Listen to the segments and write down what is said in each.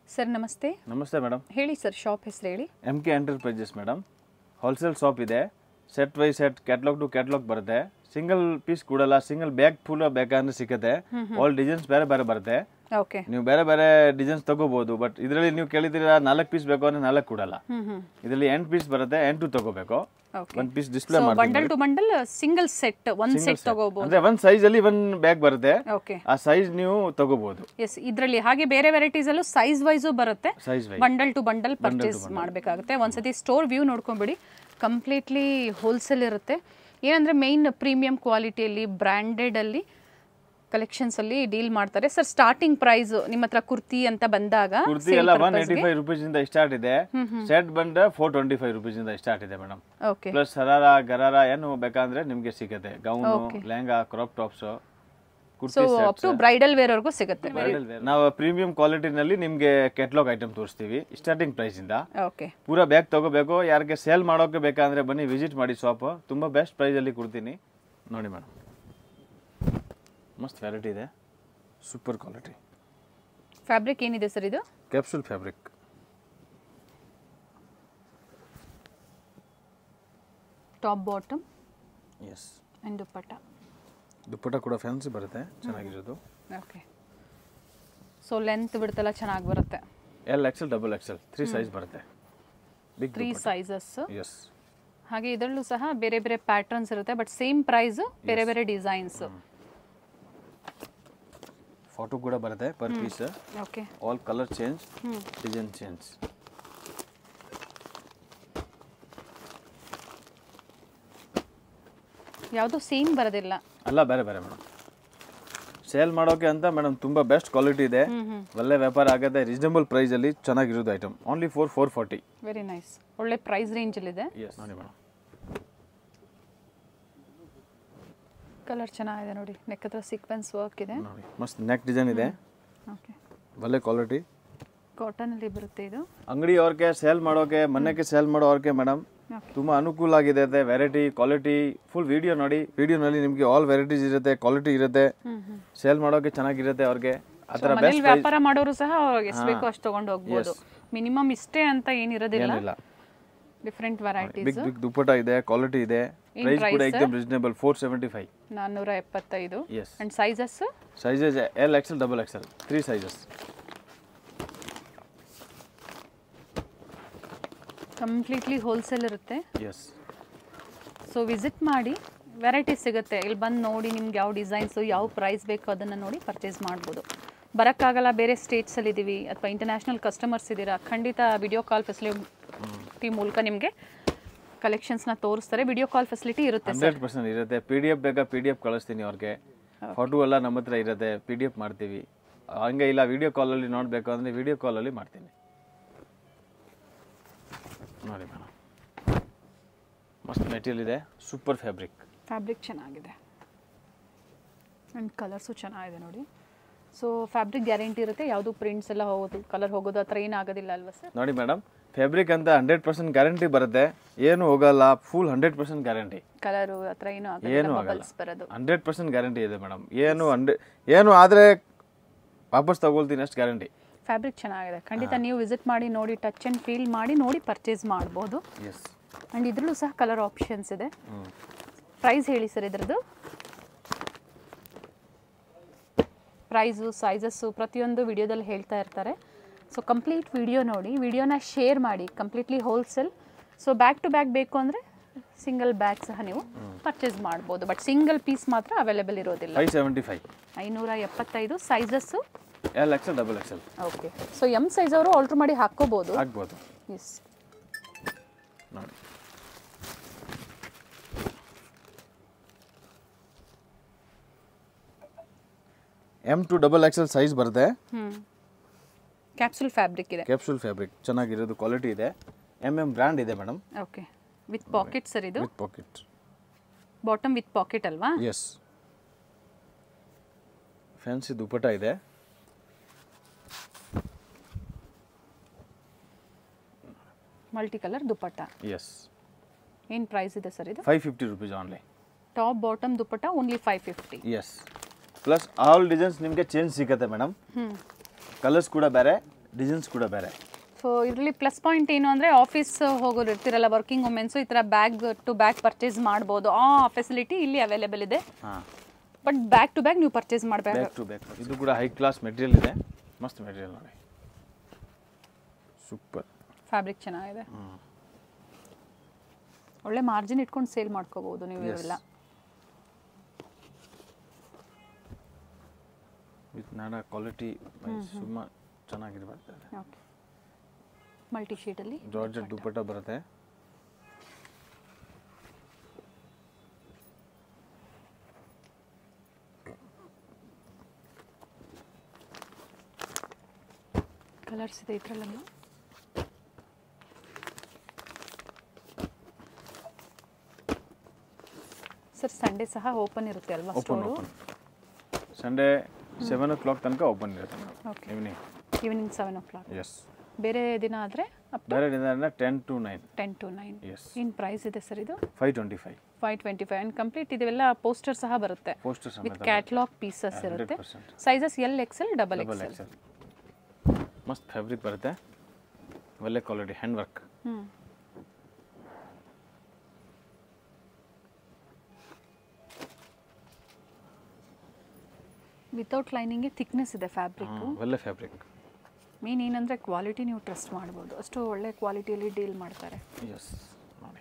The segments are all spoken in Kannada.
ಸರ್ ನಮಸ್ತೆ ನಮಸ್ತೆ ಮೇಡಮ್ ಹೇಳಿ ಸರ್ ಶಾಪ್ ಹೆಸರು ಹೇಳಿ M K enterprises madam wholesale shop ಇದೆ set by set catalogue to catalogue ಬರುತ್ತೆ ಸಿಂಗಲ್ ಪೀಸ್ ಕೊಡಲ್ಲ ಸಿಂಗಲ್ ಬ್ಯಾಗ್ ಫುಲ್ ಬೇಕಂದ್ರೆ ಸಿಗುತ್ತೆ ಆಲ್ ಡಿಸೈನ್ಸ್ ಬೇರೆ ಬೇರೆ ಬರುತ್ತೆ ಓಕೆ ನೀವು ಬೇರೆ ಬೇರೆ ಡಿಸೈನ್ಸ್ ತಗೋಬಹುದು ಬಟ್ ಇದರಲ್ಲಿ ನೀವು ಕೇಳಿದಿರ ನಾಲ್ಕು ಪೀಸ್ ಬೇಕು ಅಂದ್ರೆ ನಾಲ್ಕು ಕೊಡಲ್ಲ ಹ್ಮ್ ಹ್ಮ್ ಇದರಲ್ಲಿ ಎಂಟು ಪೀಸ್ ಬರುತ್ತೆ ಎಂಟು ತಗೋಬೇಕು ಓಕೆ ಒಂದು ಪೀಸ್ ಡಿಸ್ಪ್ಲೇ ಸೊ ಮಾಡ್ತೀನಿ bundle to bundle single set ಒಂದ್ ಸೆಟ್ ತಗೋಬಹುದು ಅಂದ್ರೆ ಒಂದು ಸೈಜ್ ಅಲ್ಲಿ ಒಂದು ಬ್ಯಾಗ್ ಬರುತ್ತೆ ಓಕೆ ಆ ಸೈಜ್ ನೀವು ತಗೋಬಹುದು ಎಸ್ ಇದರಲ್ಲಿ ಹಾಗೆ ಬೇರೆ ವೆರೈಟೀಸ್ ಅಲ್ಲೂ ಸೈಜ್ ವೈಸು ಬರುತ್ತೆ size wise bundle to bundle purchase ಮಾಡಬೇಕಾಗುತ್ತೆ ಒಂದ್ಸತಿ ಸ್ಟೋರ್ ವ್ಯೂ ನೋಡ್ಕೊಂಬಿಡಿ ಕಂಪ್ಲೀಟ್ಲಿ ಹೋಲ್ಸೇಲ್ ಇರುತ್ತೆ ಏನಂದ್ರೆ ಮೇಯ್ನ್ ಪ್ರೀಮಿಯಂ ಕ್ವಾಲಿಟಿಯಲ್ಲಿ ಬ್ರ್ಯಾಂಡೆಡ್ ಅಲ್ಲಿ ಕಲೆಕ್ಷನ್ಸ್ ಅಲ್ಲಿ ಡೀಲ್ ಮಾಡ್ತಾರೆ ಸರ್ ಸ್ಟಾರ್ಟಿಂಗ್ ಪ್ರೈಸ್ ನಿಮ್ಮ ಹತ್ರ ಕುರ್ತಿ ಅಂತ ಬಂದಾಗ ಕುರ್ತಿ ಎಲ್ಲ ಒನ್ ಏಯ್ಟಿ ಫೈವ್ ರುಪೀಸ್ ಇಂದ ಸ್ಟಾರ್ಟ್ ಇದೆ ಸೆಟ್ ಬಂದ್ರೆ ಫೋರ್ ಟ್ವೆಂಟಿ ಫೈವ್ ರುಪೀಸ್ ಇಂದ ಸ್ಟಾರ್ಟ್ ಇದೆ madam okay plus sharara gharara ಏನು ಬೇಕಂದ್ರೆ ನಿಮ್ಗೆ ಸಿಗುತ್ತೆ gown lehenga crop tops so kurti up to bridal wear ವರ್ಗೂ ಸಿಗುತ್ತೆ ನಾವು ಪ್ರೀಮಿಯಂ ಕ್ವಾಲಿಟಿನಲ್ಲಿ ನಿಮ್ಗೆ ಕೆಟ್ಲಾಗ್ ಐಟಮ್ ತೋರಿಸ್ತೀವಿ ಸ್ಟಾರ್ಟಿಂಗ್ ಪ್ರೈಸ್ ಇಂದ ಓಕೆ ಪೂರಾ ಬ್ಯಾಗ್ ತಗೋಬೇಕು ಯಾರಿಗೆ ಸೇಲ್ ಮಾಡೋಕೆ ಬೇಕಂದ್ರೆ ಬನ್ನಿ ವಿಸಿಟ್ ಮಾಡಿ ಶಾಪ್ ತುಂಬಾ ಬೆಸ್ಟ್ ಪ್ರೈಸ್ ಅಲ್ಲಿ ಕೊಡ್ತೀನಿ ನೋಡಿ ಮೇಡಮ್ ಮಸ್ತ್ ವೆರೈಟಿ ಇದೆ ಸೂಪರ್ ಕ್ವಾಲಿಟಿ ಫ್ಯಾಬ್ರಿಕ್ ಏನಿದೆ ಸರ್ ಇದು capsule fabric top bottom yes and dupatta dupatta ಕೂಡ ಫ್ಯಾನ್ಸಿ ಬರುತ್ತೆ ಚೆನ್ನಾಗಿರೋದು ಓಕೆ ಸೊ ಲೆಂತ್ ಬಿಡ್ತೆಲ್ಲ ಚೆನ್ನಾಗಿ ಬರುತ್ತೆ L XL double XL three size ಬರುತ್ತೆ ಬಿಗ್ ತ್ರೀ ಸೈಜಸ್ ಎಸ್ ಹಾಗೆ ಇದರಲ್ಲೂ ಸಹ ಬೇರೆ ಬೇರೆ ಪ್ಯಾಟರ್ನ್ಸ್ ಇರುತ್ತೆ ಬಟ್ ಸೇಮ್ ಪ್ರೈಸ್ ಬೇರೆ ಬೇರೆ ಡಿಸೈನ್ಸ್ ಫೋಟೋ ಕೂಡ ಬರುತ್ತೆ per piece okay all colour change design change ಯಾವುದು ಸೇಮ್ ಬರೋದಿಲ್ಲ ಅಲ್ಲ ಬೇರೆ ಬೇರೆ ಮೇಡಮ್ ಸೇಲ್ ಮಾಡೋಕೆ ಅಂತ ಮೇಡಮ್ ತುಂಬಾ ಬೆಸ್ಟ್ ಕ್ವಾಲಿಟಿ ಇದೆ ಒಳ್ಳೆ ವ್ಯಾಪಾರ ಆಗುತ್ತೆ ರೀಸನಬಲ್ ಪ್ರೈಸ್ ಅಲ್ಲಿ ಚೆನ್ನಾಗಿರೋದು item only four four forty very nice ಒಳ್ಳೆ ಪ್ರೈಸ್ ರೇಂಜಲ್ಲಿದೆ ಎಸ್ ನೋಡಿ ಮೇಡಮ್ ಕಲರ್ ಚೆನ್ನಾಗಿದೆ ನೋಡಿ ನೆಕ್ ಹತ್ರ ಸೀಕ್ವೆನ್ಸ್ ವರ್ಕ್ ಇದೆ ನೋಡಿ ಮಸ್ತ್ ನೆಕ್ ಡಿಸೈನ್ ಇದೆ ಓಕೆ ಒಳ್ಳೆ ಕ್ವಾಲಿಟಿ ಕಾಟನಲ್ಲಿ ಬರುತ್ತೆ ಇದು ಅಂಗಡಿ ಅವ್ರಿಗೆ ಸೇಲ್ ಮಾಡೋಕೆ ಮನೆಗೆ ಸೇಲ್ ಮಾಡೋ ಅವ್ರಿಗೆ ಮೇಡಮ್ Okay. ತುಂಬಾ ಅನುಕೂಲ ಆಗಿದೆ ವೆರೈಟಿ ಕ್ವಾಲಿಟಿ ಫುಲ್ ವಿಡಿಯೋ ನೋಡಿ ವಿಡಿಯೋನಲ್ಲಿ ನಿಮಗೆ ಆಲ್ ವೆರೈಟೀಸ್ ಇರುತ್ತೆ ಕ್ವಾಲಿಟಿ ಇರುತ್ತೆ ಸೇಲ್ ಮಾಡೋಕೆ ಚೆನ್ನಾಗಿರುತ್ತೆ ಅವ್ರಿಗೆ ಆ ಥರ ಮನೇಲಿ ವ್ಯಾಪಾರ ಮಾಡೋರು ಸಹ ಎಷ್ಟು ಬೇಕೋ ಅಷ್ಟು ತಗೊಂಡು ಹೋಗ್ಬೋದು ಮಿನಿಮಮ್ ಇಷ್ಟೇ ಅಂತ ಏನಿರೋದಿಲ್ಲ ಏನಿಲ್ಲ different varieties big big dupatta ಇದೆ ಕ್ವಾಲಿಟಿ ಇದೆ ಪ್ರೈಸ್ ಕೂಡ ಎಕ್ದಮ್ ರೀಸನೇಬಲ್ ಫೋರ್ ಸೆವೆಂಟಿ ಫೈವ್ ನಾನ್ನೂರ ಎಪ್ಪತ್ತೈದು yes and sizes sizes L XL double XL three sizes completely wholesale ಇರುತ್ತೆ ಎಸ್ ಸೊ ವಿಸಿಟ್ ಮಾಡಿ ವೆರೈಟೀಸ್ ಸಿಗುತ್ತೆ ಇಲ್ಲಿ ಬಂದು ನೋಡಿ ನಿಮ್ಗೆ ಯಾವ ಡಿಸೈನ್ಸು ಯಾವ ಪ್ರೈಸ್ ಬೇಕು ಅದನ್ನು ನೋಡಿ ಪರ್ಚೇಸ್ ಮಾಡ್ಬೋದು ಬರೋಕ್ಕಾಗಲ್ಲ ಬೇರೆ ಸ್ಟೇಟ್ಸಲ್ಲಿ ಇದ್ದೀವಿ ಅಥವಾ ಇಂಟರ್ನ್ಯಾಷನಲ್ ಕಸ್ಟಮರ್ಸ್ ಇದ್ದೀರಾ ಖಂಡಿತ ವಿಡಿಯೋ ಕಾಲ್ ಫೆಸಿಲಿಟಿ ಮೂಲಕ ನಿಮಗೆ ಕಲೆಕ್ಷನ್ಸ್ನ ತೋರಿಸ್ತಾರೆ ವಿಡಿಯೋ ಕಾಲ್ ಫೆಸಿಲಿಟಿ ಇರುತ್ತೆ ಹಂಡ್ರೆಡ್ ಪರ್ಸೆಂಟ್ ಇರುತ್ತೆ ಪಿ ಡಿ ಎಫ್ ಬೇಕಾ ಪಿ ಡಿ ಎಫ್ ಕಳಿಸ್ತೀನಿ ಅವ್ರಿಗೆ ಫೋಟೋ ಎಲ್ಲ ನಮ್ಮ ಹತ್ರ ಇರುತ್ತೆ ಪಿ ಡಿ ಎಫ್ ಮಾಡ್ತೀವಿ ಹಂಗೆ ಇಲ್ಲ ವಿಡಿಯೋ ಕಾಲಲ್ಲಿ ನೋಡಬೇಕು ಅಂದರೆ ವಿಡಿಯೋ ಕಾಲಲ್ಲಿ ಮಾಡ್ತೀನಿ ನೋಡಿ ಮೇಡಮ್ ಮಸ್ತ್ ಮೆಟೀರಿಯಲ್ ಇದೆ ಸೂಪರ್ ಫ್ಯಾಬ್ರಿಕ್ ಫ್ಯಾಬ್ರಿಕ್ ಚೆನ್ನಾಗಿದೆ ಆ್ಯಂಡ್ ಕಲರ್ಸು ಚೆನ್ನಾಗಿದೆ ನೋಡಿ ಸೊ ಫ್ಯಾಬ್ರಿಕ್ ಗ್ಯಾರಂಟಿ ಇರುತ್ತೆ ಯಾವುದು ಪ್ರಿಂಟ್ಸ್ ಎಲ್ಲ ಹೋಗೋದು ಕಲರ್ ಹೋಗೋದು ಆ ಥರ ಏನಾಗೋದಿಲ್ಲ ಅಲ್ವಾ ಸರ್ ನೋಡಿ ಮೇಡಮ್ ಫ್ಯಾಬ್ರಿಕ್ ಅಂತ ಹಂಡ್ರೆಡ್ ಪರ್ಸೆಂಟ್ ಗ್ಯಾರಂಟಿ ಬರುತ್ತೆ ಏನು ಹೋಗಲ್ಲ full hundred percent guarantee colour ಆ ಥರ ಏನೂ ಏನು ಆಗೋದಿಲ್ಲ ಆಗಲ್ಲ ಬಬಲ್ಸ್ ಬರೋದು ಹಂಡ್ರೆಡ್ ಪರ್ಸೆಂಟ್ ಗ್ಯಾರಂಟಿ ಇದೆ ಮೇಡಮ್ ಏನು ಹಂಡ್ರೆ ಏನು ಆದರೆ ವಾಪಸ್ ತಗೊಳ್ತೀನಿ ಅಷ್ಟು ಗ್ಯಾರಂಟಿ ಫ್ಯಾಬ್ರಿಕ್ ಚೆನ್ನಾಗಿದೆ ಖಂಡಿತ ನೀವು ವಿಸಿಟ್ ಮಾಡಿ ನೋಡಿ ಟಚ್ ಆ್ಯಂಡ್ ಫೀಲ್ ಮಾಡಿ ನೋಡಿ ಪರ್ಚೇಸ್ ಮಾಡ್ಬೋದು ಎಸ್ ಆ್ಯಂಡ್ ಇದರಲ್ಲೂ ಸಹ ಕಲರ್ ಆಪ್ಷನ್ಸ್ ಇದೆ ಪ್ರೈಸ್ ಹೇಳಿ ಸರ್ ಇದರದ್ದು ಪ್ರೈಸು ಸೈಜಸ್ಸು ಪ್ರತಿಯೊಂದು ವಿಡಿಯೋದಲ್ಲಿ ಹೇಳ್ತಾ ಇರ್ತಾರೆ ಸೊ ಕಂಪ್ಲೀಟ್ ವಿಡಿಯೋ ನೋಡಿ ವಿಡಿಯೋನ ಶೇರ್ ಮಾಡಿ completely wholesale so back to back ಬೇಕು ಅಂದರೆ ಸಿಂಗಲ್ ಬ್ಯಾಗ್ ಸಹ ನೀವು ಪರ್ಚೇಸ್ ಮಾಡ್ಬೋದು ಬಟ್ ಸಿಂಗಲ್ ಪೀಸ್ ಮಾತ್ರ ಅವೈಲೇಬಲ್ ಇರೋದಿಲ್ಲ ಫೈವ್ ಸೆವೆಂಟಿ ಫೈವ್ ಐನೂರ ಎಪ್ಪತ್ತೈದು sizes L XL double XL okay so M size ಅವರು ಆಲ್ಟ್ರ್ ಮಾಡಿ ಹಾಕ್ಕೋಬೋದು ಆಗ್ಬೋದು ಎಸ್ ನೋಡಿ M to double XL size ಬರುತ್ತೆ ಹ್ಞೂ ಕ್ಯಾಪ್ಸುಲ್ ಫ್ಯಾಬ್ರಿಕ್ ಇದೆ ಕ್ಯಾಪ್ಸೂಲ್ ಫ್ಯಾಬ್ರಿಕ್ ಚೆನ್ನಾಗಿರೋದು ಕ್ವಾಲಿಟಿ ಇದೆ ಎಮ್ ಎಮ್ ಬ್ರ್ಯಾಂಡ್ ಇದೆ madam okay with pocket sir ಇದು with pocket bottom with pocket ಅಲ್ವಾ ಎಸ್ ಫ್ಯಾನ್ಸಿ ದುಪ್ಪಟ ಇದೆ ಮಲ್ಟಿ ಕಲರ್ ದುಪ್ಪಟ್ಟ ಎಸ್ ಏನು ಪ್ರೈಸ್ ಇದೆ ಸರ್ ಇದು five fifty rupees online top bottom dupatta only five fifty yes plus all designs ನಿಮಗೆ ಚೇಂಜ್ ಸಿಗುತ್ತೆ ಮೇಡಮ್ ಹ್ಞೂ ಕಲರ್ಸ್ ಕೂಡ ಬೇರೆ ಡಿಸೈನ್ಸ್ ಕೂಡ ಬೇರೆ ಸೊ ಇದರಲ್ಲಿ ಪ್ಲಸ್ ಪಾಯಿಂಟ್ ಏನು ಅಂದರೆ ಆಫೀಸ್ ಹೋಗೋರು ಇರ್ತಿರಲ್ಲ ವರ್ಕಿಂಗ್ ವುಮೆನ್ಸು ಈ ಥರ ಬ್ಯಾಗ್ ಟು ಬ್ಯಾಗ್ ಪರ್ಚೇಸ್ ಮಾಡ್ಬೋದು ಆ ಫೆಸಿಲಿಟಿ ಇಲ್ಲಿ ಅವೈಲೇಬಲ್ ಇದೆ ಹಾಂ ಬಟ್ ಬ್ಯಾಗ್ ಟು ಬ್ಯಾಗ್ ನೀವು ಪರ್ಚೇಸ್ ಮಾಡಬೇಕು ಬ್ಯಾಕ್ ಟು ಬ್ಯಾಕ್ ಇದು ಕೂಡ ಹೈ ಕ್ಲಾಸ್ ಮೆಟೀರಿಯಲ್ ಇದೆ ಮಸ್ತ್ ಮೆಟೀರಿಯಲ್ ನೋಡಿ ಸೂಪರ್ ಫ್ಯಾಬ್ರಿಕ್ ಚೆನ್ನಾಗಿದೆ ಒಳ್ಳೆ ಮಾರ್ಜಿನ್ ಇಟ್ಕೊಂಡು ಸೇಲ್ ಮಾಡ್ಕೋಬಹುದು ನೀವು Yes. ಇವೆಲ್ಲ ವಿತ್ ನಾಡ ಕ್ವಾಲಿಟಿ ಸುಮ್ಮ ಚೆನ್ನಾಗಿದೆ ಬರ್ತದೆ ಓಕೆ ಮಲ್ಟಿ ಶೀಟಲ್ಲಿ ಜಾರ್ಜೆಟ್ ದುಪ್ಪಟ್ಟ ಬರುತ್ತೆ ಕಲರ್ಸ್ ಇದೆ ಇದರಲ್ಲೆಲ್ಲ ಸರ್ ಸಂಡೇ ಸಹ ಓಪನ್ ಇರುತ್ತೆ ಅಲ್ವಾ open store open Sunday seven o'clock ತನಕ ಓಪನ್ ಇರುತ್ತೆ Okay. Evening evening seven o'clock yes ಬೇರೆ ದಿನ ಆದರೆ ಅಪ್ ಬೇರೆ ದಿನ ten to nine ten to nine yes ಏನು ಪ್ರೈಸ್ ಇದೆ ಸರ್ ಇದು five twenty five five twenty five and complete ಇದೆಲ್ಲ ಪೋಸ್ಟರ್ ಸಹ ಬರುತ್ತೆ ಪೋಸ್ಟರ್ ವಿತ್ ಸಮೇತ ಕ್ಯಾಟ್ಲಾಗ್ ಪೀಸಸ್ ಇರುತ್ತೆ 100%. Sizes L XL double double XL XL ಮಸ್ತ್ ಫ್ಯಾಬ್ರಿಕ್ ಬರುತ್ತೆ ಒಳ್ಳೆ ಕ್ವಾಲಿಟಿ ಹ್ಯಾಂಡ್ ವರ್ಕ್ ಹ್ಞೂ ವಿತೌಟ್ ಲೈನಿಂಗ್ಗೆ ಥಿಕ್ನೆಸ್ ಇದೆ ಫ್ಯಾಬ್ರಿಕ್ಕು ಒಳ್ಳೆ ಫ್ಯಾಬ್ರಿಕ್ ಮೇನ್ ಏನಂದರೆ ಕ್ವಾಲಿಟಿ ನೀವು ಟ್ರಸ್ಟ್ ಮಾಡ್ಬೋದು ಅಷ್ಟು ಒಳ್ಳೆ ಕ್ವಾಲಿಟಿಯಲ್ಲಿ ಡೀಲ್ ಮಾಡ್ತಾರೆ ಎಸ್ ನೋಡಿ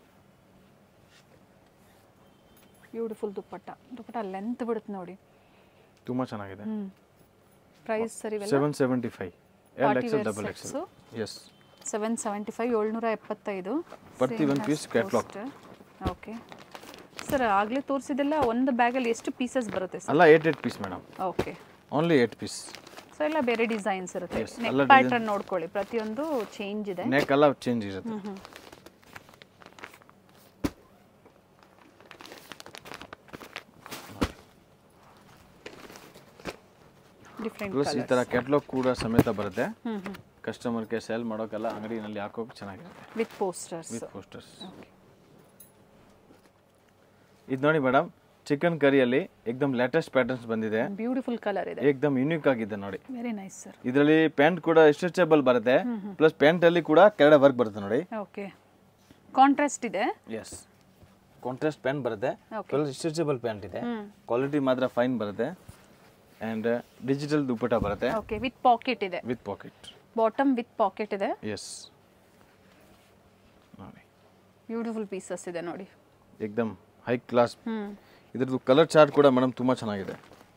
ಬ್ಯೂಟಿಫುಲ್ ದುಪ್ಪಟ್ಟ ದುಪ್ಪಟ್ಟ ಲೆಂತ್ ಬಿಡುತ್ತೆ ನೋಡಿ ತುಂಬ ಚೆನ್ನಾಗಿದೆ ಹ್ಞೂ ಪ್ರೈಸ್ ಸರ್ ಇವೆಲ್ಲ seven seventy five L Party XL wear double sets. XL yes seven seventy five ಏಳ್ನೂರ ಎಪ್ಪತ್ತೈದು ಪ್ರತಿ ಒಂದು piece catalog. ಓಕೆ ಸರ್ ಆಗಲೇ ತೋರಿಸಿದೆಲ್ಲ ಒಂದು ಬ್ಯಾಗಲ್ಲಿ ಎಷ್ಟು ಪೀಸಸ್ ಬರುತ್ತೆ ಸರ್ ಅಲ್ಲ eight eight piece madam okay only eight piece so ಎಲ್ಲ ಬೇರೆ ಡಿಸೈನ್ಸ್ ಇರುತ್ತೆ Yes, ನೆಕ್ ಎಲ್ಲ ಪ್ಯಾಟರ್ನ್ ನೋಡ್ಕೊಳ್ಳಿ ಪ್ರತಿಯೊಂದು ಚೇಂಜ್ ಇದೆ ನೆಕ್ ಎಲ್ಲ ಚೇಂಜ್ ಇರುತ್ತೆ ಡಿಫ್ರೆಂಟ್ ಪ್ಲಸ್ ಈ ಥರ ಕ್ಯಾಟ್ಲಾಗ್ ಕೂಡ ಸಮೇತ ಬರುತ್ತೆ ಹ್ಞೂ ಹ್ಞೂ ಕಸ್ಟಮರ್ಗೆ ಸೇಲ್ ಮಾಡೋಕ್ಕೆಲ್ಲ ಅಂಗಡಿನಲ್ಲಿ ಹಾಕೋಕೆ ಚೆನ್ನಾಗಿರುತ್ತೆ with posters with posters okay ಇದು ನೋಡಿ ಮೇಡಮ್ ಚಿಕನ್ ಕರಿಯಲ್ಲಿ ಏಕ್ದಮ್ ಲೇಟೆಸ್ಟ್ ಪ್ಯಾಟರ್ನ್ಸ್ ಬಂದಿದೆ ಬ್ಯೂಟಿಫುಲ್ ಕಲರ್ ಇದೆ ಏಕ್ದಮ್ ಯುನಿಕ್ ಆಗಿದೆ ನೋಡಿ ವೆರಿ ನೈಸ್ ಸರ್ ಇದರಲ್ಲಿ ಪ್ಯಾಂಟ್ ಕೂಡ ಸ್ಟ್ರೆಚಬಲ್ ಬರುತ್ತೆ ಪ್ಲಸ್ ಪ್ಯಾಂಟ್ ಅಲ್ಲಿ ಕೂಡ ಕೆಳಗಡೆ ವರ್ಕ್ ಬರುತ್ತೆ ನೋಡಿ ಓಕೆ ಕಾಂಟ್ರಾಸ್ಟ್ ಇದೆ ಎಸ್ ಕಾಂಟ್ರಾಸ್ಟ್ ಪ್ಯಾಂಟ್ ಬರುತ್ತೆ Okay. ಪ್ಲಸ್ ಸ್ಟ್ರೆಚಬಲ್ ಪ್ಯಾಂಟ್ ಇದೆ ಹ್ಮ್. ಕ್ವಾಲಿಟಿ ಮಾತ್ರ ಫೈನ್ ಬರುತ್ತೆ ಆ್ಯಂಡ್ ಡಿಜಿಟಲ್ ದುಪ್ಪಟ ಬರುತ್ತೆ ಓಕೆ ವಿತ್ ಪಾಕೆಟ್ ಇದೆ with pocket bottom with pocket ಇದೆ ಎಸ್ ನೋಡಿ ಬ್ಯೂಟಿಫುಲ್ ಪೀಸಸ್ ಇದೆ ನೋಡಿ ಏಕ್ದಮ್ ಹೈ ಕ್ಲಾಸ್ ಹ್ಞೂ ಇದ್ರದ್ದು ಕಲರ್ ಚಾರ್ಟ್ ಕೂಡ ಮೇಡಮ್ ತುಂಬ ಚೆನ್ನಾಗಿದೆ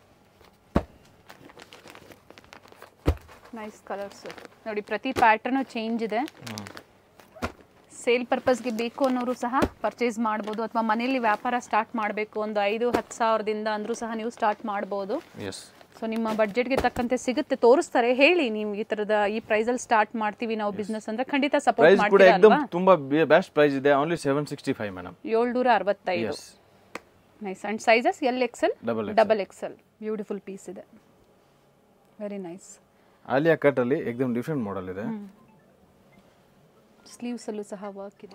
ನೈಸ್ ಕಲರ್ಸ್ ನೋಡಿ ಪ್ರತಿ ಪ್ಯಾಟರ್ನು ಚೇಂಜ್ ಇದೆ ಸೇಲ್ ಪರ್ಪಸ್ಗೆ ಬೇಕು ಅನ್ನೋರು ಸಹ ಪರ್ಚೇಸ್ ಮಾಡ್ಬೋದು ಅಥವಾ ಮನೇಲಿ ವ್ಯಾಪಾರ ಸ್ಟಾರ್ಟ್ ಮಾಡಬೇಕು ಒಂದು ಐದು ಹತ್ತು ಸಾವಿರದಿಂದ ಅಂದರೂ ಸಹ ನೀವು ಸ್ಟಾರ್ಟ್ ಮಾಡ್ಬೋದು ಎಸ್ ಸೊ ನಿಮ್ಮ ಬಡ್ಜೆಟ್ಗೆ ತಕ್ಕಂತೆ ಸಿಗುತ್ತೆ ತೋರಿಸ್ತಾರೆ ಹೇಳಿ ನೀವು ಈ ಥರದ ಈ ಪ್ರೈಸಲ್ಲಿ ಸ್ಟಾರ್ಟ್ ಮಾಡ್ತೀವಿ ನಾವು ಬಿಸ್ನೆಸ್ ಅಂದರೆ ಖಂಡಿತ ಸಪೋರ್ಟ್ ಪ್ರೈಸ್ ಕೂಡ ಮಾಡ್ತೀರಾ ಏಕ್ದಮ್ ಅಲ್ವಾ ತುಂಬ ಬೆಸ್ಟ್ ಪ್ರೈಸ್ ಇದೆ only seven sixty five madam ಏಳ್ನೂರ ಅರವತ್ತೈದು yes nice and sizes L XL double double XL beautiful piece ಇದೆ ವೆರಿ ನೈಸ್ ಆಲಿಯಾ ಕಟ್ಟಲ್ಲಿ ಏಕ್ದಮ್ ಡಿಫ್ರೆಂಟ್ ಮಾಡಲ್ ಇದೆ ಸ್ಲೀವ್ಸಲ್ಲೂ ಸಹ ವರ್ಕ್ ಇದೆ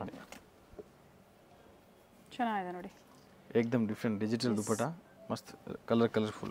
ಚೆನ್ನಾಗಿದೆ ನೋಡಿ ಏಕ್ದಮ್ ಡಿಫ್ರೆಂಟ್ ಡಿಜಿಟಲ್ ದುಪ್ಪಟ ಮಸ್ತ್ ಕಲರ್ ಕಲರ್ಫುಲ್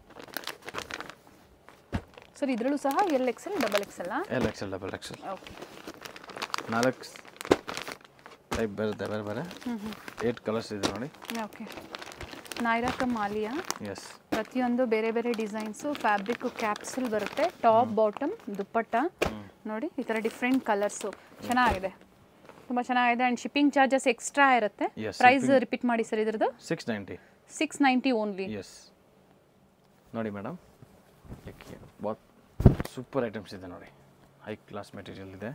ಸರ್ ಇದರಲ್ಲೂ ಸಹ L XL double XL L XL double XL okay ನಾಲ್ಕು ಟೈಪ್ ಬರುತ್ತೆ ಬೇರೆ ಬೇರೆ ಏಟ್ ಕಲರ್ಸ್ ಇದೆ ನೋಡಿ okay Nayra cum Alia yes ಪ್ರತಿಯೊಂದು ಬೇರೆ ಬೇರೆ ಡಿಸೈನ್ಸು ಫ್ಯಾಬ್ರಿಕ್ ಕ್ಯಾಪ್ಸುಲ್ ಬರುತ್ತೆ ಟಾಪ್ ಬಾಟಮ್ ದುಪ್ಪಟ್ಟ ನೋಡಿ ಈ ಥರ ಡಿಫ್ರೆಂಟ್ ಕಲರ್ಸು ಚೆನ್ನಾಗಿದೆ ತುಂಬ ಚೆನ್ನಾಗಿದೆ ಆ್ಯಂಡ್ ಶಿಪ್ಪಿಂಗ್ ಚಾರ್ಜಸ್ ಎಕ್ಸ್ಟ್ರಾ ಇರುತ್ತೆ Yes, ಪ್ರೈಸ್ ರಿಪೀಟ್ ಮಾಡಿ ಸರ್ ಇದ್ರದ್ದು six ninety six ninety only yes ನೋಡಿ ಮೇಡಮ್ ಬಾತ್ ಸೂಪರ್ ಐಟಮ್ಸ್ ಇದೆ ನೋಡಿ ಹೈ ಕ್ಲಾಸ್ ಮೆಟೀರಿಯಲ್ ಇದೆ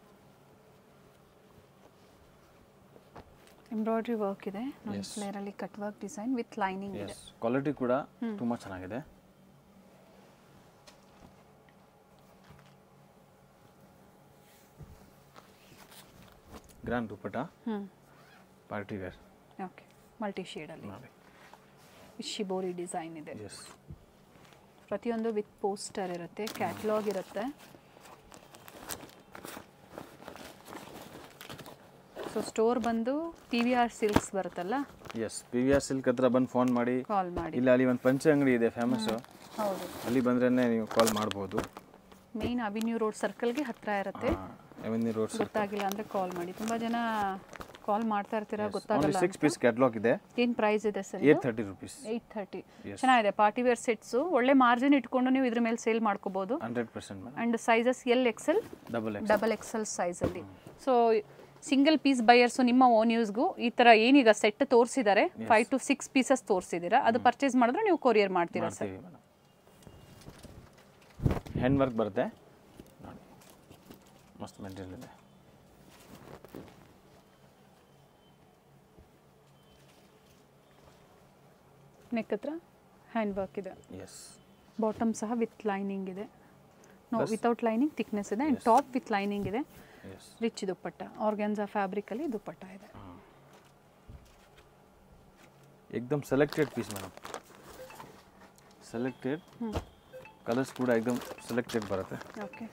ಎಂಬ್ರಾಯ್ಡ್ರಿ ವರ್ಕ್ ಇದೆ ನೋಡಿ Yes. ಫ್ಲೇರಲ್ಲಿ cut work design with lining ಇದೆ ಎಸ್ ಕ್ವಾಲಿಟಿ ಕೂಡ ತುಂಬ ಚೆನ್ನಾಗಿದೆ ಗ್ರ್ಯಾಂಡ್ ದುಪ್ಪಟ ಹ್ಞೂ ಪಾರ್ಟಿ ವೇರ್ ಓಕೆ ಮಲ್ಟಿ ಶೇಡಲ್ಲಿ ನೋಡಿ ಶಿಬೋರಿ ಡಿಸೈನ್ ಇದೆ ಎಸ್ ಪ್ರತಿಯೊಂದು ವಿತ್ ಪೋಸ್ಟರ್ ಇರುತ್ತೆ ಕ್ಯಾಟ್ಲಾಗ್ ಇರುತ್ತೆ ಸೊ ಸ್ಟೋರ್ ಬಂದು ಪಿ ವಿ ಆರ್ ಸಿಲ್ಕ್ಸ್ ಬರುತ್ತಲ್ಲ yes P V R silk ಹತ್ರ ಬಂದು ಫೋನ್ ಮಾಡಿ ಕಾಲ್ ಮಾಡಿ ಇಲ್ಲಿ ಅಲ್ಲಿ ಒಂದು ಪಂಚೆ ಅಂಗಡಿ ಇದೆ ಫೇಮಸ್ಸು ಹೌದು ಅಲ್ಲಿ ಬಂದ್ರೇ ನೀವು ಕಾಲ್ ಮಾಡ್ಬೋದು ಮೇನ್ ಅವಿನ್ಯೂ ರೋಡ್ ಸರ್ಕಲ್ಗೆ ಹತ್ರ ಇರುತ್ತೆ ಎವೆನ್ಯೂ ರೋಡ್ಸ್ ಗೊತ್ತಾಗಿಲ್ಲ ಅಂದರೆ ಕಾಲ್ ಮಾಡಿ ತುಂಬ ಜನ ಕಾಲ್ ಮಾಡ್ತಾ ಇರ್ತೀರಾ ಓನ್ಲಿ ಗೊತ್ತಾಗಲ್ಲ ಸಿಕ್ಸ್ ಪೀಸ್ ಕ್ಯಾಟ್ಲಾಗ್ ಇದೆ ಏನು ಪ್ರೈಸ್ ಇದೆ sir eight thirty rupees eight thirty ಚೆನ್ನಾಗಿದೆ ಪಾರ್ಟಿ ವೇರ್ ಸೆಟ್ಸು ಒಳ್ಳೆ ಮಾರ್ಜಿನ್ ಇಟ್ಕೊಂಡು ನೀವು ಇದ್ರ ಮೇಲೆ ಸೇಲ್ ಮಾಡ್ಕೋಬೋದು hundred percent madam and sizes L XL double X double XL ಸೈಜಲ್ಲಿ ಸೊ ಸಿಂಗಲ್ ಪೀಸ್ ಬೈಯರ್ಸು ನಿಮ್ಮ ಓನ್ ಯೂಸ್ಗೂ ಈ ಥರ ಏನೀಗ ಸೆಟ್ ತೋರಿಸಿದ್ದಾರೆ ಫೈವ್ ಟು ಸಿಕ್ಸ್ ಪೀಸಸ್ ತೋರಿಸಿದ್ದೀರಾ ಅದು ಪರ್ಚೇಸ್ ಮಾಡಿದ್ರೆ ನೀವು ಕೊರಿಯರ್ ಮಾಡ್ತೀರಾ ಸರ್ ಮಾಡ್ತೀವಿ ಮೇಡಮ್ ಹ್ಯಾಂಡ್ ವರ್ಕ್ ಬರುತ್ತೆ ನೋಡಿ ಮಸ್ತ್ ಮೆಟೀರಿಯಲ್ ಇದೆ ನೆಕ್ ಹತ್ರ ಹ್ಯಾಂಡ್ ವರ್ಕ್ ಇದೆ ಎಸ್ ಬಾಟಮ್ ಸಹ ವಿತ್ ಲೈನಿಂಗ್ ಇದೆ ನೋ ವಿತೌಟ್ ಲೈನಿಂಗ್ ಥಿಕ್ನೆಸ್ ಇದೆ ಆ್ಯಂಡ್ ಟಾಪ್ ವಿತ್ ಲೈನಿಂಗ್ ಇದೆ ಎಸ್ ರಿಚ್ ದುಪ್ಪಟ್ಟ ಆರ್ಗ್ಯಾನ್ಸಾ ಫ್ಯಾಬ್ರಿಕಲ್ಲಿ ದುಪ್ಪಟ್ಟ ಇದೆ एकदम selected piece madam selected colours ಕೂಡ एकदम ಸೆಲೆಕ್ಟೆಡ್ ಬರುತ್ತೆ ಓಕೆ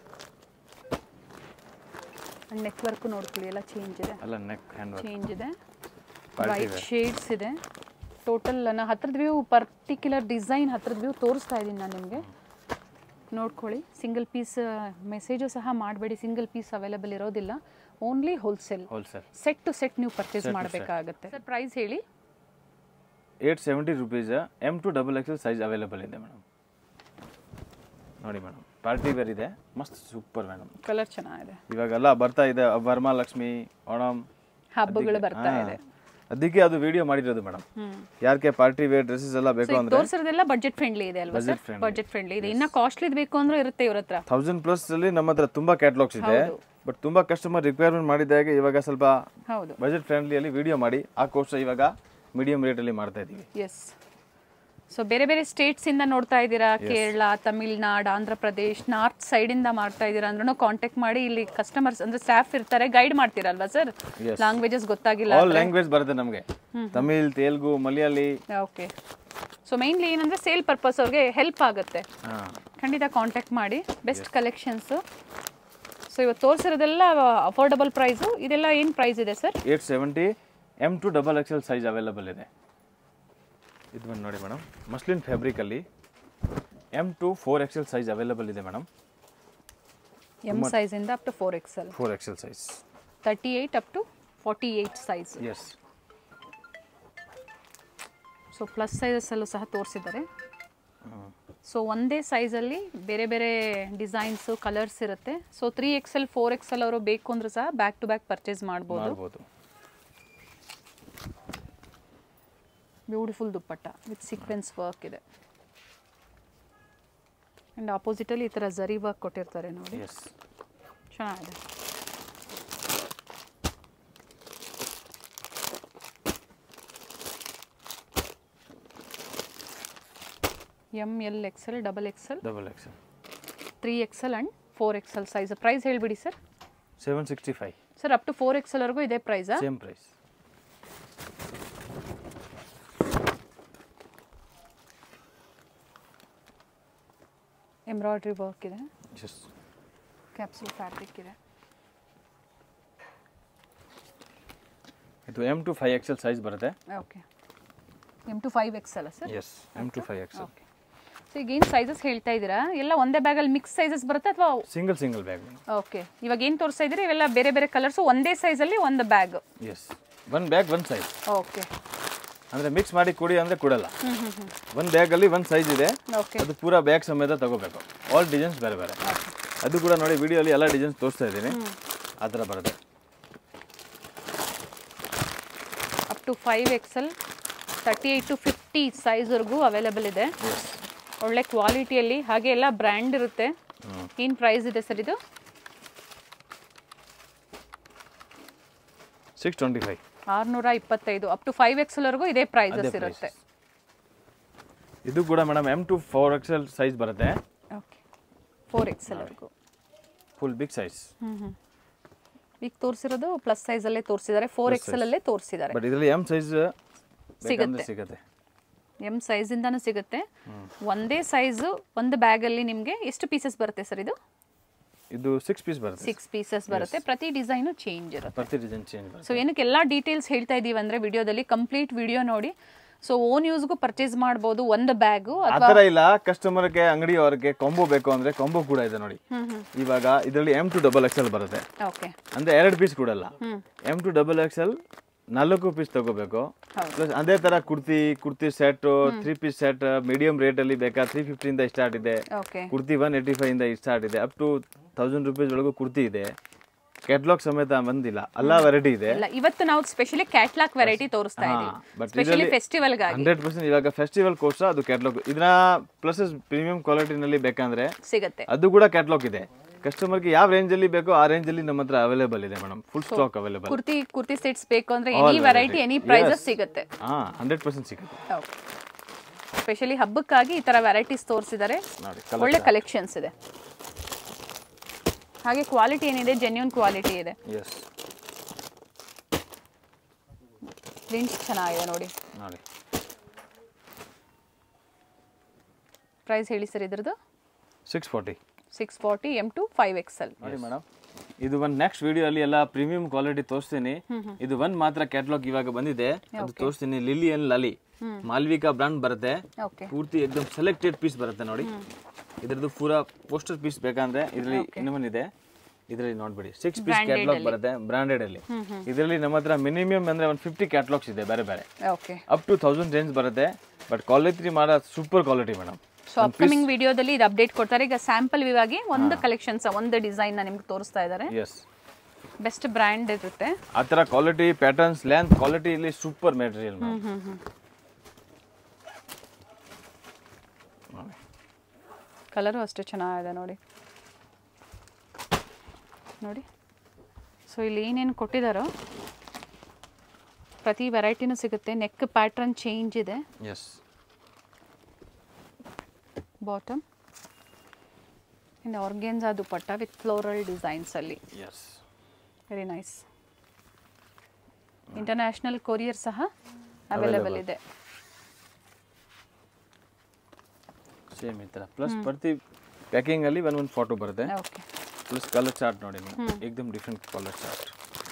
ಆ್ಯಂಡ್ ನೆಕ್ ವರ್ಕು ನೋಡ್ಕೊಳ್ಳಿ ಎಲ್ಲ ಚೇಂಜ್ ಇದೆ ಅಲ್ಲ ನೆಕ್ ಹ್ಯಾಂಡ್ ವರ್ಕ್ ಚೇಂಜ್ ಇದೆ Party ವೈಟ್ wear. ಶೇಡ್ಸ್ ಇದೆ ಟೋಟಲ್ ನಾನು ಹತ್ರದ ವ್ಯೂ ಪರ್ಟಿಕ್ಯುಲರ್ ಡಿಸೈನ್ ಹತ್ರದ ವ್ಯೂ ತೋರಿಸ್ತಾ ಇದ್ದೀನಿ ನಾನು ನಿಮಗೆ ನೋಡ್ಕೊಳ್ಳಿ ಸಿಂಗಲ್ ಪೀಸ್ ಮೆಸೇಜು ಸಹ ಮಾಡಬೇಡಿ ಸಿಂಗಲ್ ಪೀಸ್ ಅವೈಲೇಬಲ್ ಇರೋದಿಲ್ಲ only wholesale wholesale set to set ನೀವು ಪರ್ಚೇಸ್ Set to set. ಮಾಡಬೇಕಾಗುತ್ತೆ ಸರ್ ಪ್ರೈಸ್ ಹೇಳಿ eight seventy rupees M to double XL size available ಇದೆ ಮೇಡಮ್ ನೋಡಿ ಮೇಡಮ್ ಪಾರ್ಟಿ ವೇರ್ ಇದೆ ಮಸ್ತ್ ಸೂಪರ್ ಮೇಡಮ್ ಕಲರ್ ಚೆನ್ನಾಗಿದೆ ಇವಾಗೆಲ್ಲ ಬರ್ತಾ ಇದೆ ವರಮಹಾಲಕ್ಷ್ಮಿ ಓಣಂ ಹಬ್ಬಗಳು ಬರ್ತಾ ಇದೆ ಅದಕ್ಕೆ ಅದು ವಿಡಿಯೋ ಮಾಡಿರೋದು ಮೇಡಮ್ ಹ್ಮ್ ಯಾರ್ಗೆ ಪಾರ್ಟಿ ವೇರ್ ಡ್ರೆಸ್ಸಸ್ ಎಲ್ಲ ಬೇಕು ಅಂದ್ರೆ ತೋರಿಸಿರೋದೆಲ್ಲ ಬಜೆಟ್ ಫ್ರೆಂಡ್ಲಿ ಇದೆ ಅಲ್ವಾ sir Budget friendly. Budget friendly ಇದೆ ಇನ್ನ ಕಾಸ್ಟ್ಲಿದ್ ಬೇಕು ಅಂದ್ರೆ ಇರುತ್ತೆ ಇವ್ರ ಹತ್ರ ಥೌಸಂಡ್ ಪ್ಲಸ್ ಅಲ್ಲಿ ನಮ್ಮ ಹತ್ರ ತುಂಬಾ ಕ್ಯಾಟ್ಲಾಗ್ಸ್ ಇದೆ ಹೌದು. ಬಟ್ ತುಂಬಾ ಕಸ್ಟಮರ್ ರಿಕ್ವೈರ್ಮೆಂಟ್ ಮಾಡಿದಾಗ ಇವಾಗ ಸ್ವಲ್ಪ ಹೌದು ಬಜೆಟ್ ಫ್ರೆಂಡ್ಲಿಯಲ್ಲಿ ವಿಡಿಯೋ ಮಾಡಿ ಆ ಕೋರ್ಸ್ ಇವಾಗ ಮೀಡಿಯಂ ರೇಟಲ್ಲಿ ಮಾಡ್ತಾ ಇದ್ದೀವಿ ಎಸ್ ಸೊ ಬೇರೆ ಬೇರೆ ಸ್ಟೇಟ್ಸ್ ಇಂದ ನೋಡ್ತಾ ಇದ್ದೀರಾ ಕೇರಳ ತಮಿಳ್ನಾಡು ಆಂಧ್ರ ಪ್ರದೇಶ್ ನಾರ್ತ್ ಸೈಡ್ ಇಂದ ಮಾಡ್ತಾ ಇದ್ದೀರಾ ಅಂದ್ರೂ ಕಾಂಟ್ಯಾಕ್ಟ್ ಮಾಡಿ ಇಲ್ಲಿ ಕಸ್ಟಮರ್ಸ್ ಅಂದ್ರೆ ಸ್ಟಾಫ್ ಇರ್ತಾರೆ ಗೈಡ್ ಮಾಡ್ತೀರಲ್ವಾ ಸರ್ Yes. ಲ್ಯಾಂಗ್ವೇಜಸ್ ಗೊತ್ತಾಗಿಲ್ಲ ಆಲ್ ಲ್ಯಾಂಗ್ವೇಜ್ ಬರುತ್ತೆ ನಮಗೆ Tamil Telugu Malayali okay so mainly ಏನಂದ್ರೆ ಸೇಲ್ ಪರ್ಪಸ್ ಅವ್ರಿಗೆ ಹೆಲ್ಪ್ ಆಗುತ್ತೆ ಹಾ ಖಂಡಿತ ಕಾಂಟ್ಯಾಕ್ಟ್ ಮಾಡಿ ಬೆಸ್ಟ್ ಕಲೆಕ್ಷನ್ಸು ಸೊ ಇವತ್ತು ತೋರಿಸಿರೋದೆಲ್ಲ ಅಫೋರ್ಡಬಲ್ ಪ್ರೈಸು ಇದೆಲ್ಲ ಏನು ಪ್ರೈಸ್ ಇದೆ sir eight seventy M to double XL size available ಇದೆ ಇದು ಬಂದು ನೋಡಿ ಮೇಡಮ್ ಮಸ್ಲಿನ್ ಫ್ಯಾಬ್ರಿಕಲ್ಲಿ M to four XL size available ಇದೆ ಮೇಡಮ್ ಎಮ್ ಸೈಜಿಂದ up to four XL four XL size thirty eight up to forty eight size yes so plus ಸೈಜಸ್ಸಲ್ಲೂ ಸಹ ತೋರಿಸಿದ್ದಾರೆ ಸೊ ಒಂದೇ ಸೈಜಲ್ಲಿ ಬೇರೆ ಬೇರೆ ಡಿಸೈನ್ಸು ಕಲರ್ಸ್ ಇರುತ್ತೆ so three XL four XL ಅವರು ಬೇಕು ಅಂದ್ರೂ ಸಹ ಬ್ಯಾಕ್ ಟು ಬ್ಯಾಕ್ ಪರ್ಚೇಸ್ ಮಾಡ್ಬೋದು ಮಾಡ್ಬೋದು beautiful dupatta with sequence work ಇದೆ ಆ್ಯಂಡ್ ಆಪೋಸಿಟಲ್ಲಿ ಈ ಥರ ಜರಿ ವರ್ಕ್ ಕೊಟ್ಟಿರ್ತಾರೆ ನೋಡಿ ಎಸ್ ಚೆನ್ನಾಗಿದೆ M L XL double XL double XL three XL and four XL size price ಹೇಳಿಬಿಡಿ sir seven sixty five sir up to four ಎಕ್ಸೆಲ್ವರೆಗೂ ಇದೇ ಪ್ರೈಸಾ ಸೇಮ್ ಪ್ರೈಸ್ ಎಂಬ್ರಾಯ್ಡ್ರಿ ವರ್ಕ್ ಇದೆ ಎಸ್ ಕ್ಯಾಪ್ಸೂಲ್ ಫ್ಯಾಬ್ರಿಕ್ ಇದೆ ಇದು M to five XL size ಬರುತ್ತೆ okay M to five XL sir yes M to five XL okay so ಈಗ ಏನು ಸೈಜಸ್ ಹೇಳ್ತಾ ಇದ್ದೀರಾ ಎಲ್ಲ ಒಂದೇ ಬ್ಯಾಗಲ್ಲಿ ಮಿಕ್ಸ್ ಸೈಜಸ್ ಬರುತ್ತೆ ಅಥವಾ ಸಿಂಗಲ್ ಸಿಂಗಲ್ ಬ್ಯಾಗ್ ಓಕೆ ಇವಾಗ ಏನು ತೋರಿಸ್ತಾ ಇದ್ದೀರಿ ಇವೆಲ್ಲ ಬೇರೆ ಬೇರೆ ಕಲರ್ಸು ಒಂದೇ ಸೈಜಲ್ಲಿ ಒಂದು bag yes one bag one size okay ಅಂದರೆ ಮಿಕ್ಸ್ ಮಾಡಿ ಕೊಡಿ ಅಂದರೆ ಕೊಡಲ್ಲ ಒಂದು ಬ್ಯಾಗಲ್ಲಿ ಒಂದು ಸೈಜ್ ಇದೆ ಓಕೆ ಅದು ಪೂರಾ ಬ್ಯಾಗ್ ಸಮೇತ ತಗೋಬೇಕು ಆಲ್ ಡಿಸೈನ್ಸ್ ಬೇರೆ ಬೇರೆ ಅದು ಕೂಡ ನೋಡಿ ವಿಡಿಯೋಲಿ ಎಲ್ಲ ಡಿಸೈನ್ಸ್ ತೋರಿಸ್ತಾ ಇದ್ದೀನಿ ಆ ಥರ ಬರುತ್ತೆ up to five XL thirty eight to fifty ಸೈಜ್ವರೆಗೂ ಅವೈಲೇಬಲ್ ಇದೆ ಎಸ್ ಒಳ್ಳೆ ಕ್ವಾಲಿಟಿಯಲ್ಲಿ ಹಾಗೆ ಎಲ್ಲ ಬ್ರ್ಯಾಂಡ್ ಇರುತ್ತೆ ಏನು ಪ್ರೈಸ್ ಇದೆ ಸರ್ ಇದು ಸಿಕ್ಸ್ ಟ್ವೆಂಟಿ ಫೈವ್ ಆರುನೂರ ಇಪ್ಪತ್ತೈದು ಅಪ್ ಟು ಫೈವ್ ಎಕ್ಸೆಲ್ವರೆಗೂ ಇದೇ ಪ್ರೈಸಸ್ ಅದೇ ಇರುತ್ತೆ ಇದು ಕೂಡ madam M to four XL size ಬರುತ್ತೆ ಓಕೆ ಫೋರ್ ಎಕ್ಸೆಲ್ವರೆಗೂ ಫುಲ್ ಬಿಗ್ ಸೈಜ್ ಹ್ಞೂ ಹ್ಞೂ ಈಗ ತೋರಿಸಿರೋದು ಪ್ಲಸ್ ಸೈಜಲ್ಲೇ ತೋರಿಸಿದ್ದಾರೆ ಫೋರ್ ಎಕ್ಸೆಲಲ್ಲೇ ತೋರಿಸಿದ್ದಾರೆ ಬಟ್ ಇದರಲ್ಲಿ ಎಮ್ ಸೈಜ್ ಸಿಗುತ್ತೆ. ಸಿಗುತ್ತೆ ಎಮ್ ಸೈಜಿಂದಾನು ಸಿಗುತ್ತೆ ಒಂದೇ ಸೈಜು ಒಂದು ಬ್ಯಾಗಲ್ಲಿ ನಿಮಗೆ ಎಷ್ಟು ಪೀಸಸ್ ಬರುತ್ತೆ ಸರ್ ಇದು ಇದು ಸಿಕ್ಸ್ ಪೀಸ್ ಬರುತ್ತೆ ಸಿಕ್ಸ್ ಪೀಸಸ್ ಬರುತ್ತೆ ಪ್ರತಿ ಡಿಸೈನು ಚೇಂಜ್ ಇರುತ್ತೆ ಪ್ರತಿ ಡಿಸೈನ್ ಚೇಂಜ್ ಬರುತ್ತೆ ಸೊ ಏನಕ್ಕೆ ಎಲ್ಲ ಡೀಟೇಲ್ಸ್ ಹೇಳ್ತಾ ಇದ್ದೀವಿ ಅಂದರೆ ವಿಡಿಯೋದಲ್ಲಿ ಕಂಪ್ಲೀಟ್ ವಿಡಿಯೋ ನೋಡಿ ಸೊ ಓನ್ ಯೂಸ್ಗೂ ಪರ್ಚೇಸ್ ಮಾಡ್ಬೋದು ಒಂದು ಬ್ಯಾಗು ಆ ಥರ ಇಲ್ಲ ಕಸ್ಟಮರ್ಗೆ ಅಂಗಡಿಯವರಿಗೆ ಕೊಂಬೋ ಬೇಕು ಅಂದ್ರೆ ಕೊಂಬೋ ಕೂಡ ಇದೆ ನೋಡಿ ಹ್ಮ್ ಹ್ಮ್ ಇವಾಗ ಇದರಲ್ಲಿ M to double X L ಬರುತ್ತೆ ಓಕೆ ಅಂದ್ರೆ ಎರಡು ಪೀಸ್ ಕೊಡಲ್ಲ M to double X L ನಾಲ್ಕು ಪೀಸ್ ತಗೋಬೇಕು ಹೌದು. ಪ್ಲಸ್ ಅದೇ ತರ kurti kurti set three piece set medium rate ಅಲ್ಲಿ ಬೇಕಾ ತ್ರೀ ಫಿಫ್ಟಿಯಿಂದ ಸ್ಟಾರ್ಟ್ ಇದೆ okay kurti one eighty five ಇಂದ ಸ್ಟಾರ್ಟ್ ಇದೆ ಅಪ್ ಟು ತೌಸಂಡ್ ರುಪೀಸ್ ಒಳಗೂ ಕುರ್ತಿ ಇದೆ ಕ್ಯಾಟ್ಲಾಗ್ ಸಮೇತ ಬಂದಿಲ್ಲ ಎಲ್ಲ ವೆರೈಟಿ ಇದೆ ಇಲ್ಲ ಇವತ್ತು ನಾವು ಸ್ಪೆಷಲಿ ಕ್ಯಾಟ್ಲಾಕ್ ವೆರೈಟಿ ತೋರಿಸ್ತಾ ಇದೀವಿ ಬಟ್ ಸ್ಪೆಷಲಿ ಫೆಸ್ಟಿವಲ್ಗಾಗಿ ಹಂಡ್ರೆಡ್ ಪರ್ಸೆಂಟ್ ಇವಾಗ ಫೆಸ್ಟಿವಲ್ ಕೋರ್ಸ್ ಅದು ಕ್ಯಾಟ್ಲಾಗ್ ಇದನ್ನ ಪ್ಲಸ್ ಪ್ರೀಮಿಯಂ ಕ್ವಾಲಿಟಿನಲ್ಲಿ ಬೇಕಂದ್ರೆ ಸಿಗತ್ತೆ ಅದು ಕೂಡ ಕ್ಯಾಟ್ಲಾಗ್ ಇದೆ ಕಸ್ಟಮರ್ಗೆ ಯಾವ ರೇಂಜಲ್ಲಿ ಬೇಕೋ ಆ ರೇಂಜಲ್ಲಿ ನಮ್ಮ ಹತ್ರ ಅವೈಲೇಬಲ್ ಇದೆ madam full stock available kurti kurti sets ಬೇಕು ಅಂದ್ರೆ ಎನಿ ವೆರೈಟಿ ಎನಿ ಪ್ರೈಸಸ್ ಸಿಗುತ್ತೆ ಹಾ ಹಂಡ್ರೆಡ್ ಪರ್ಸೆಂಟ್ ಸಿಗುತ್ತೆ ಓಕೆ ಸ್ಪೆಷಲಿ ಹಬ್ಬಕ್ಕಾಗಿ ಈ ತರ ವೆರೈಟೀಸ್ ತೋರಿಸಿದ್ದಾರೆ ನೋಡಿ ಒಳ್ಳೆ ಕಲೆಕ್ಷನ್ಸ್ ಇದೆ ಹಾಗೆ ಕ್ವಾಲಿಟಿ ಏನಿದೆ ಜೆನ್ಯೂನ್ ಕ್ವಾಲಿಟಿ ಇದೆ ಎಸ್ ಪ್ರಿಂಟ್ಸ್ ಚೆನ್ನಾಗಿದೆ ನೋಡಿ ನೋಡಿ ಪ್ರೈಸ್ ಹೇಳಿ ಸರ್ ಇದ್ರದ್ದು six forty six forty M to five X L ನೋಡಿ ಮೇಡಮ್ ಇದು ಒಂದು ನೆಕ್ಸ್ಟ್ ವಿಡಿಯೋ ಅಲ್ಲಿ ಎಲ್ಲ ಪ್ರೀಮಿಯಂ ಕ್ವಾಲಿಟಿ ತೋರಿಸ್ತೀನಿ ಇದು ಒಂದ್ ಮಾತ್ರ ಕ್ಯಾಟ್ಲಾಗ್ ಇವಾಗ ಬಂದಿದೆ ಅದು ತೋರಿಸ್ತೀನಿ Lily and Lali Malvika brand ಬರುತ್ತೆ ಓಕೆ ಪೂರ್ತಿ ಎಕ್ದಮ್ ಸೆಲೆಕ್ಟೆಡ್ ಪೀಸ್ ಬರುತ್ತೆ ನೋಡಿ ಇದ್ರದ್ದು ಪೂರಾ ಪೋಸ್ಟರ್ ಪೀಸ್ ಬೇಕಂದ್ರೆ ಇದರಲ್ಲಿ ಇನ್ನೊಂದಿದೆ ಇದರಲ್ಲಿ ನೋಡ್ಬಿಡಿ ಸಿಕ್ಸ್ ಪೀಸ್ ಕ್ಯಾಟ್ಲಾಗ್ ಬರುತ್ತೆ ಬ್ರಾಂಡೆಡ್ ಅಲ್ಲಿ ಇದರಲ್ಲಿ ನಮ್ಮ ಹತ್ರ ಮಿನಿಮಮ್ ಅಂದ್ರೆ ಒಂದು ಫಿಫ್ಟಿ ಕ್ಯಾಟ್ಲಾಗ್ಸ್ ಇದೆ ಬೇರೆ ಬೇರೆ okay up to thousand range ಬರುತ್ತೆ ಬಟ್ ಕ್ವಾಲಿಟಿ ಮಾಡೋ super quality madam so upcoming ವಿಡಿಯೋದಲ್ಲಿ ಇದು ಅಪ್ಡೇಟ್ ಕೊಡ್ತಾರೆ ಈಗ ಸ್ಯಾಂಪಲ್ ಇವಾಗಿ ಒಂದು ಕಲೆಕ್ಷನ್ಸ್ ಒಂದು ಡಿಸೈನ್ ನ ನಿಮ್ಗೆ ತೋರಿಸ್ತಾ ಇದ್ದಾರೆ ಎಸ್ ಬೆಸ್ಟ್ ಬ್ರ್ಯಾಂಡ್ ಇರುತ್ತೆ ಆ ಥರ ಕ್ವಾಲಿಟಿ ಪ್ಯಾಟರ್ನ್ಸ್ ಲೆಂತ್ ಕ್ವಾಲಿಟಿ ಇಲ್ಲಿ ಸೂಪರ್ ಮೆಟೀರಿಯಲ್ ಕಲರು ಅಷ್ಟೇ ಚೆನ್ನಾಗಿದೆ ನೋಡಿ ನೋಡಿ ಸೊ ಇಲ್ಲಿ ಏನೇನು ಕೊಟ್ಟಿದ್ದಾರೋ ಪ್ರತಿ ವೆರೈಟಿನೂ ಸಿಗುತ್ತೆ ನೆಕ್ ಪ್ಯಾಟ್ರನ್ ಚೇಂಜ್ ಇದೆ ಎಸ್ ಬಾಟಮ್ ಇನ್ನು organza dupatta with floral designs ಅಲ್ಲಿ yes very nice international courier ಸಹ ಅವೈಲೇಬಲ್ ಇದೆ ಸೇಮ್ ಈ ಥರ ಪ್ಲಸ್ ಪ್ರತಿ ಪ್ಯಾಕಿಂಗ್ ಅಲ್ಲಿ ಒಂದ್ ಒಂದು ಫೋಟೋ ಬರುತ್ತೆ ಓಕೆ ಪ್ಲಸ್ ಕಲರ್ ಚಾರ್ಟ್ ನೋಡಿ ನೀವು ಏಕ್ದಮ್ ಡಿಫ್ರೆಂಟ್ ಕಲರ್ ಚಾರ್ಟ್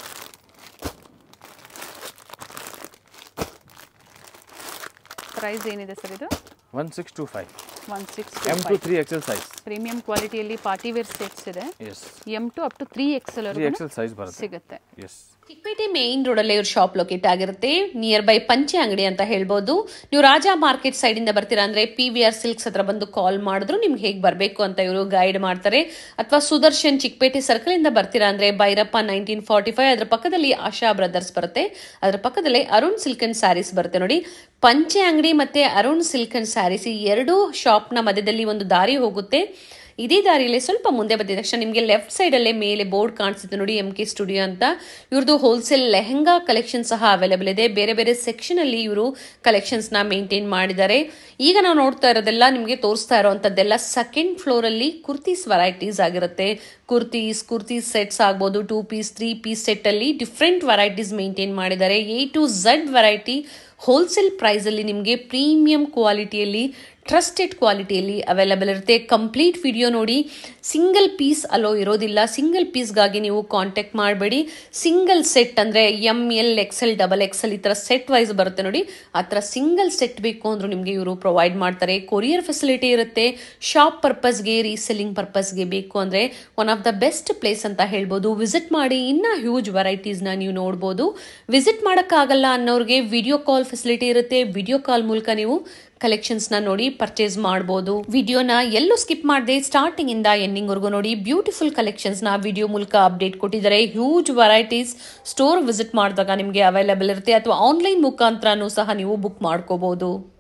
ಪ್ರೈಸ್ ಏನಿದೆ ಸರ್ ಇದು one six two five one six M to three XL size premium ಕ್ವಾಲಿಟಿಯಲ್ಲಿ ಪಾರ್ಟಿ ವೇರ್ ಸೆಟ್ಸ್ ಇದೆ yes M to up to three XL three XL size ಬರುತ್ತೆ ಸಿಗುತ್ತೆ ಎಸ್ ಚಿಕ್ಕಪೇಟೆ ಮೇನ್ ರೋಡ್ ಅಲ್ಲೇ ಇವ್ರ ಶಾಪ್ ಲೊಕೇಟ್ ಆಗಿರುತ್ತೆ ನಿಯರ್ ಬೈ ಪಂಚೆ ಅಂಗಡಿ ಅಂತ ಹೇಳ್ಬೋದು ನೀವು ರಾಜಾ ಮಾರ್ಕೆಟ್ ಸೈಡ್ ಇಂದ ಬರ್ತೀರಾ ಅಂದ್ರೆ ಪಿ ವಿ ಆರ್ ಸಿಲ್ಕ್ಸ್ ಹತ್ರ ಬಂದು ಕಾಲ್ ಮಾಡಿದ್ರು ನಿಮ್ಗೆ ಹೇಗೆ ಬರಬೇಕು ಅಂತ ಇವರು ಗೈಡ್ ಮಾಡ್ತಾರೆ ಅಥವಾ ಸುದರ್ಶನ್ ಚಿಕ್ಕಪೇಟೆ ಸರ್ಕಲ್ ಇಂದ ಬರ್ತೀರಾ ಅಂದ್ರೆ ಭೈರಪ್ಪ ನೈನ್ಟೀನ್ ಫಾರ್ಟಿ ಫೈವ್ ಅದ್ರ ಪಕ್ಕದಲ್ಲಿ ಆಶಾ ಬ್ರದರ್ಸ್ ಬರುತ್ತೆ ಅದ್ರ ಪಕ್ಕದಲ್ಲೇ ಅರುಣ್ ಸಿಲ್ಕ್ ಅಂಡ್ ಸ್ಯಾರೀಸ್ ಬರುತ್ತೆ ನೋಡಿ ಪಂಚೆ ಅಂಗಡಿ ಮತ್ತೆ ಅರುಣ್ ಸಿಲ್ಕ್ ಅಂಡ್ ಸ್ಯಾರೀಸ್ ಈ ಎರಡೂ ಶಾಪ್ನ ಮಧ್ಯದಲ್ಲಿ ಒಂದು ದಾರಿ ಹೋಗುತ್ತೆ ಇದೇ ದಾರಿಯಲ್ಲಿ ಸ್ವಲ್ಪ ಮುಂದೆ ಬಂದಿದ ತಕ್ಷಣ ನಿಮಗೆ ಲೆಫ್ಟ್ ಸೈಡ್ ಅಲ್ಲೇ ಮೇಲೆ ಬೋರ್ಡ್ ಕಾಣಿಸುತ್ತೆ ನೋಡಿ ಎಂ ಕೆ ಸ್ಟುಡಿಯೋ ಅಂತ ಇವ್ರದ್ದು ಹೋಲ್ಸೇಲ್ ಲೆಹಂಗಾ ಕಲೆಕ್ಷನ್ ಸಹ ಅವೈಲೇಬಲ್ ಇದೆ ಬೇರೆ ಬೇರೆ ಸೆಕ್ಷನ್ ಅಲ್ಲಿ ಇವರು ಕಲೆಕ್ಷನ್ಸ್ ನ ಮೇಂಟೈನ್ ಮಾಡಿದ್ದಾರೆ ಈಗ ನಾವು ನೋಡ್ತಾ ಇರೋದೆಲ್ಲ ನಿಮಗೆ ತೋರಿಸ್ತಾ ಇರೋವಂಥದ್ದೆಲ್ಲ ಸೆಕೆಂಡ್ ಫ್ಲೋರ್ ಅಲ್ಲಿ ಕುರ್ತೀಸ್ ವೆರೈಟೀಸ್ ಆಗಿರುತ್ತೆ ಕುರ್ತೀಸ್ ಕುರ್ತೀಸ್ ಸೆಟ್ಸ್ ಆಗ್ಬೋದು two piece three piece set ಅಲ್ಲಿ ಡಿಫ್ರೆಂಟ್ ವೆರೈಟೀಸ್ ಮೇಂಟೈನ್ ಮಾಡಿದ್ದಾರೆ A to Z variety wholesale price ಅಲ್ಲಿ ನಿಮಗೆ ಪ್ರೀಮಿಯಂ ಕ್ವಾಲಿಟಿಯಲ್ಲಿ ಟ್ರಸ್ಟೆಡ್ ಕ್ವಾಲಿಟಿಯಲ್ಲಿ ಅವೈಲಬಲ್ ಇರುತ್ತೆ ಕಂಪ್ಲೀಟ್ ವಿಡಿಯೋ ನೋಡಿ ಸಿಂಗಲ್ ಪೀಸ್ ಅಲೋ ಇರೋದಿಲ್ಲ ಸಿಂಗಲ್ ಪೀಸ್ಗಾಗಿ ನೀವು ಕಾಂಟ್ಯಾಕ್ಟ್ ಮಾಡಬೇಡಿ ಸಿಂಗಲ್ ಸೆಟ್ ಅಂದರೆ M L XL double XL ಈ ಥರ ಸೆಟ್ ವೈಸ್ ಬರುತ್ತೆ ನೋಡಿ ಆ ಥರ ಸಿಂಗಲ್ ಸೆಟ್ ಬೇಕು ಅಂದ್ರೂ ನಿಮಗೆ ಇವರು ಪ್ರೊವೈಡ್ ಮಾಡ್ತಾರೆ ಕೊರಿಯರ್ ಫೆಸಿಲಿಟಿ ಇರುತ್ತೆ ಶಾಪ್ ಪರ್ಪಸ್ಗೆ ರೀಸೆಲ್ಲಿಂಗ್ ಪರ್ಪಸ್ಗೆ ಬೇಕು ಅಂದರೆ one of the best place ಅಂತ ಹೇಳ್ಬೋದು ವಿಸಿಟ್ ಮಾಡಿ ಇನ್ನೂ ಹ್ಯೂಜ್ ವೆರೈಟೀಸ್ನ ನೀವು ನೋಡ್ಬೋದು ವಿಸಿಟ್ ಮಾಡೋಕ್ಕಾಗಲ್ಲ ಅನ್ನೋರಿಗೆ ವಿಡಿಯೋ ಕಾಲ್ ಫೆಸಿಲಿಟಿ ಇರುತ್ತೆ ವಿಡಿಯೋ ಕಾಲ್ ಮೂಲಕ ನೀವು ಕಲೆಕ್ಷನ್ಸ್ನ ನೋಡಿ ಪರ್ಚೇಸ್ ಮಾಡ್ಬೋದು ವಿಡಿಯೋನ ಎಲ್ಲೂ ಸ್ಕಿಪ್ ಮಾಡದೆ ಸ್ಟಾರ್ಟಿಂಗ್ ಇಂದ ಎಂಡಿಂಗ್ ವರೆಗೂ ನೋಡಿ ಬ್ಯೂಟಿಫುಲ್ ಕಲೆಕ್ಷನ್ಸ್ನ ವಿಡಿಯೋ ಮೂಲಕ ಅಪ್ಡೇಟ್ ಕೊಟ್ಟಿದ್ದಾರೆ ಹ್ಯೂಜ್ ವೆರೈಟೀಸ್ ಸ್ಟೋರ್ ವಿಸಿಟ್ ಮಾಡಿದಾಗ ನಿಮಗೆ ಅವೈಲೇಬಲ್ ಇರುತ್ತೆ ಅಥವಾ ಆನ್ಲೈನ್ ಮುಖಾಂತರನೂ ಸಹ ನೀವು ಬುಕ್ ಮಾಡ್ಕೋಬಹುದು